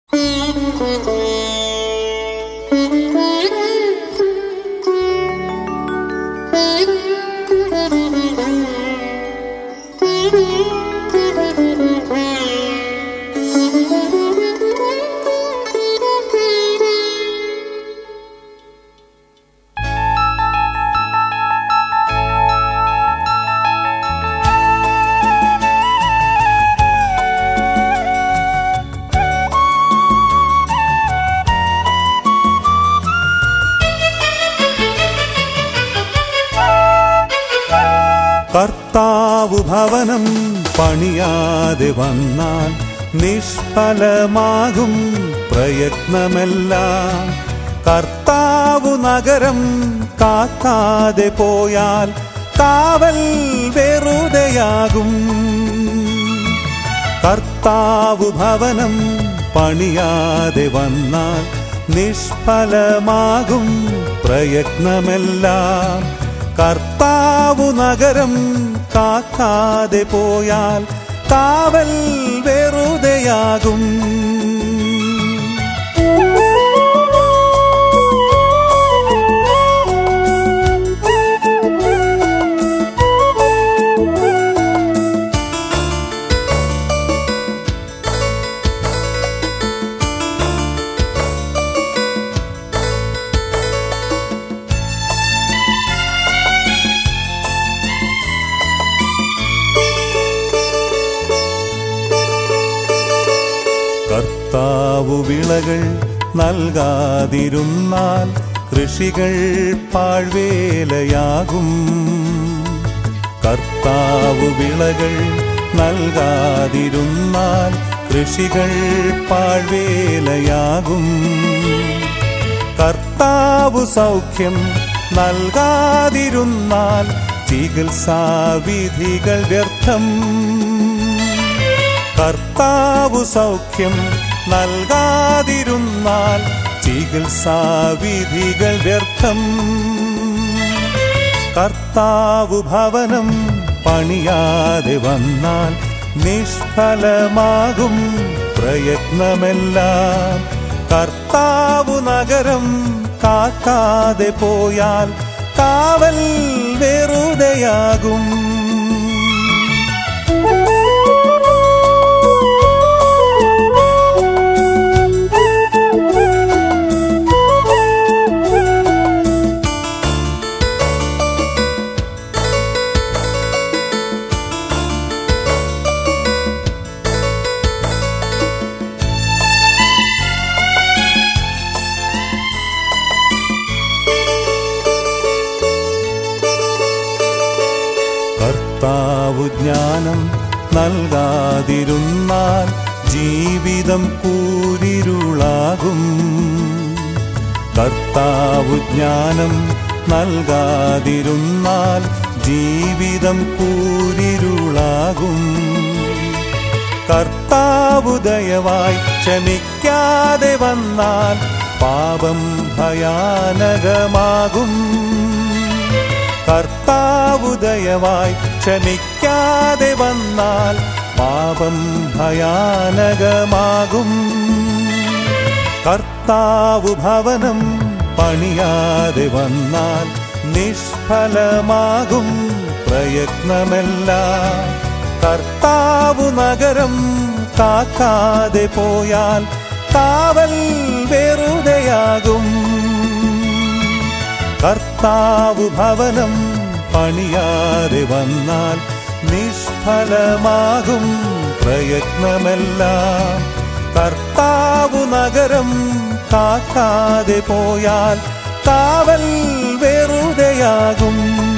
കർത്താവു ഭവനം പണിയാതെ വന്നാൽ നിഷ്ഫലമാകും പ്രയത്നമെല്ലാം കർത്താവു നഗരം കാക്കാതെ പോയാൽ കാവൽ വെറുതെയാകും കർത്താവു ഭവനം പണിയാതെ വന്നാൽ നിഷ്ഫലമാകും പ്രയത്നമെല്ലാം കർത്താവു നഗരം കാക്കാതെ പോയാൽ കാവൽ വെറുതെയാകും കർത്താവു വിളകൾ നൽകാതിരുന്നാൽ കൃഷികൾ പാഴ്വേലയാകും കർത്താവു വിളകൾ നൽകാതിരുന്നാൽ കൃഷികൾ പാഴ്വേലയാകും കർത്താവു സൗഖ്യം നൽകാതിരുന്നാൽ ചികിത്സാവിധികൾ വ്യർത്ഥം കർത്താവു സൗഖ്യം നൽകാതിരുന്നാൽ ചികിത്സാവിധികൾ വ്യർത്ഥം കർത്താവു ഭവനം പണിയാതെ വന്നാൽ നിഷ്ഫലമാകും പ്രയത്നമെല്ലാം കർത്താവു നഗരം കാക്കാതെ പോയാൽ കാവൽ വെറുതെയാകും കർത്താവു ജ്ഞാനം നൽകാതിരുന്നാൽ ജീവിതം കൂരിരുളാകും കർത്താവു ജ്ഞാനം നൽകാതിരുന്നാൽ ജീവിതം കൂരിരുളാകും കർത്താവു ദയവായി ക്ഷമിക്കാതെ വന്നാൽ പാപം ഭയാനകമാകും കർത്താവു ദയവായി ക്ഷമിക്കാതെ വന്നാൽ പാപം ഭയാനകമാകും കർത്താവു ഭവനം പണിയാതെ വന്നാൽ നിഷ്ഫലമാകും പ്രയത്നമെല്ലാം കർത്താവു നഗരം കാക്കാതെ പോയാൽ കാവൽ വെറുതെയാകും കർത്താവു ഭവനം പണിയാതെ വന്നാൽ നിഷ്ഫലമാകും പ്രയത്നമെല്ലാം കർത്താവു നഗരം കാക്കാതെ പോയാൽ കാവൽ വെറുതെയാകും